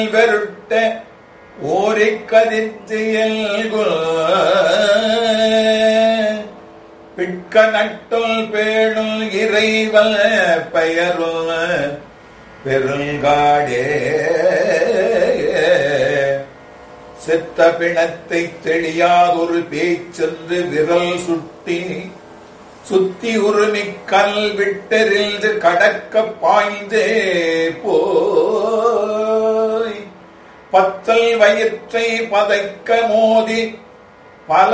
வெருட்ட ஓரிக் கதிர்த்தியல்குல் பிட்க நட்டுள் பேணுல் இறைவல் பெயருள் பெருங்காடே செத்த பிணத்தை தெளியாதொரு பேச்சென்று விரல் சுட்டி சுத்தி உருமிக் கல் விட்டெறிந்து கடக்க பாய்ந்தே போய் பத்தல் வயிற்றை பதைக்க மோதி பல